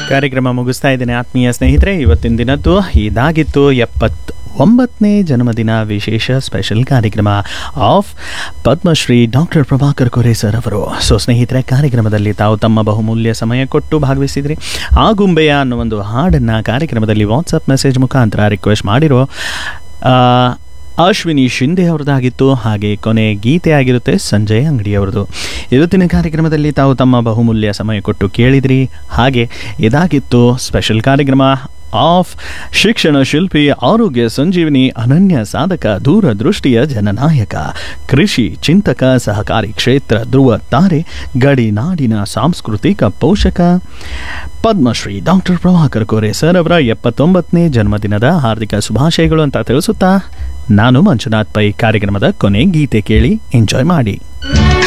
ಕಾರ್ಯಕ್ರಮ ಮುಗಿಸ್ತಾ ಇದ್ದೇನೆ ಆತ್ಮೀಯ ಸ್ನೇಹಿತರೆ ಇವತ್ತಿನ ದಿನದ್ದು ಇದಾಗಿತ್ತು ಎಪ್ಪತ್ ಒಂಬತ್ತನೇ ಜನ್ಮದಿನ ವಿಶೇಷ ಸ್ಪೆಷಲ್ ಕಾರ್ಯಕ್ರಮ of Padmashri doctor Prabhakar Kore sir ಅವರು ಸೊ ಸ್ನೇಹಿತರೆ ಕಾರ್ಯಕ್ರಮದಲ್ಲಿ ತಾವು ತಮ್ಮ ಬಹುಮೂಲ್ಯ ಸಮಯ ಕೊಟ್ಟು ಭಾಗವಹಿಸಿದ್ರಿ ಆ ಗುಂಬೆಯ ಅನ್ನೋ ಒಂದು ಹಾಡನ್ನು ಕಾರ್ಯಕ್ರಮದಲ್ಲಿ ವಾಟ್ಸಪ್ ಮೆಸೇಜ್ ಮುಖಾಂತರ ರಿಕ್ವೆಸ್ಟ್ ಮಾಡಿರೋ ಆ, ಅಶ್ವಿನಿ ಶಿಂದೆ ಅವ್ರದ್ದಾಗಿತ್ತು ಹಾಗೆ ಕೊನೆ ಗೀತೆ ಆಗಿರುತ್ತೆ ಸಂಜಯ್ ಅಂಗಡಿ ಅವ್ರದ್ದು ಇವತ್ತಿನ ಕಾರ್ಯಕ್ರಮದಲ್ಲಿ ತಾವು ತಮ್ಮ ಬಹುಮೂಲ್ಯ ಸಮಯ ಕೊಟ್ಟು ಕೇಳಿದ್ರಿ ಹಾಗೆ ಇದಾಗಿತ್ತು ಸ್ಪೆಷಲ್ ಕಾರ್ಯಕ್ರಮ ಆಫ್ ಶಿಕ್ಷಣ ಶಿಲ್ಪಿ ಆರೋಗ್ಯ ಸಂಜೀವಿನಿ ಅನನ್ಯ ಸಾಧಕ ದೂರದೃಷ್ಟಿಯ ಜನನಾಯಕ ಕೃಷಿ ಚಿಂತಕ ಸಹಕಾರಿ ಕ್ಷೇತ್ರ ಧ್ರುವ ತಾರೆ ಗಡಿ ನಾಡಿನ ಸಾಂಸ್ಕೃತಿಕ ಪೋಷಕ ಪದ್ಮಶ್ರೀ ಡಾಕ್ಟರ್ ಪ್ರಭಾಕರ್ ಕೋರೆ ಸರ್ ಅವರ ಎಪ್ಪತ್ತೊಂಬತ್ತನೇ ಜನ್ಮದಿನದ ಹಾರ್ದಿಕ ಶುಭಾಶಯಗಳು ಅಂತ ತಿಳಿಸುತ್ತಾ ನಾನು ಮಂಜುನಾಥ್ ಪೈ ಕಾರ್ಯಕ್ರಮದ ಕೊನೆ ಗೀತೆ ಕೇಳಿ ಎಂಜಾಯ್ ಮಾಡಿ